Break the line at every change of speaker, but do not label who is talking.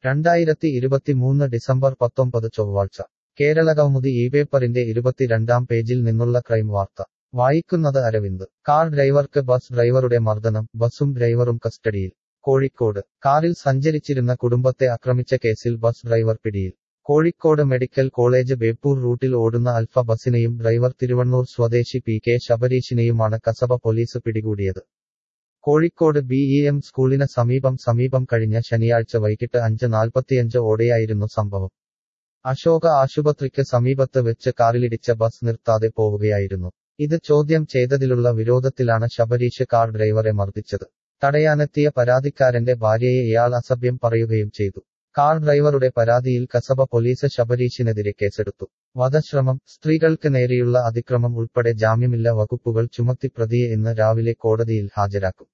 രണ്ടായിരത്തി ഇരുപത്തിമൂന്ന് ഡിസംബർ പത്തൊമ്പത് ചൊവ്വാഴ്ച കേരളകൗമുദി ഈ പേപ്പറിന്റെ ഇരുപത്തിരണ്ടാം പേജിൽ നിന്നുള്ള ക്രൈം വാർത്ത വായിക്കുന്നത് അരവിന്ദ് കാർ ഡ്രൈവർക്ക് ബസ് ഡ്രൈവറുടെ മർദ്ദനം ബസും ഡ്രൈവറും കസ്റ്റഡിയിൽ കോഴിക്കോട് കാറിൽ സഞ്ചരിച്ചിരുന്ന കുടുംബത്തെ ആക്രമിച്ച കേസിൽ ബസ് ഡ്രൈവർ പിടിയിൽ കോഴിക്കോട് മെഡിക്കൽ കോളേജ് ബേപ്പൂർ റൂട്ടിൽ ഓടുന്ന അൽഫ ബസിനെയും ഡ്രൈവർ തിരുവണ്ണൂർ സ്വദേശി പി കെ ശബരീഷിനെയുമാണ് കസബ പോലീസ് പിടികൂടിയത് കോഴിക്കോട് ബി ഇ എം സ്കൂളിന് സമീപം സമീപം കഴിഞ്ഞ ശനിയാഴ്ച വൈകിട്ട് അഞ്ച് നാൽപ്പത്തിയഞ്ച് ഓടെയായിരുന്നു സംഭവം അശോക ആശുപത്രിക്ക് സമീപത്ത് വെച്ച് കാറിലിടിച്ച ബസ് നിർത്താതെ പോവുകയായിരുന്നു ഇത് ചോദ്യം ചെയ്തതിലുള്ള വിരോധത്തിലാണ് ശബരീഷ് കാർ ഡ്രൈവറെ മർദ്ദിച്ചത് തടയാനെത്തിയ പരാതിക്കാരന്റെ ഭാര്യയെ ഇയാൾ അസഭ്യം പറയുകയും ചെയ്തു കാർ ഡ്രൈവറുടെ പരാതിയിൽ കസബ പോലീസ് ശബരീഷിനെതിരെ കേസെടുത്തു വധശ്രമം സ്ത്രീകൾക്ക് നേരെയുള്ള അതിക്രമം ഉൾപ്പെടെ ജാമ്യമില്ല വകുപ്പുകൾ ചുമത്തി പ്രതിയെ ഇന്ന് രാവിലെ കോടതിയിൽ ഹാജരാക്കും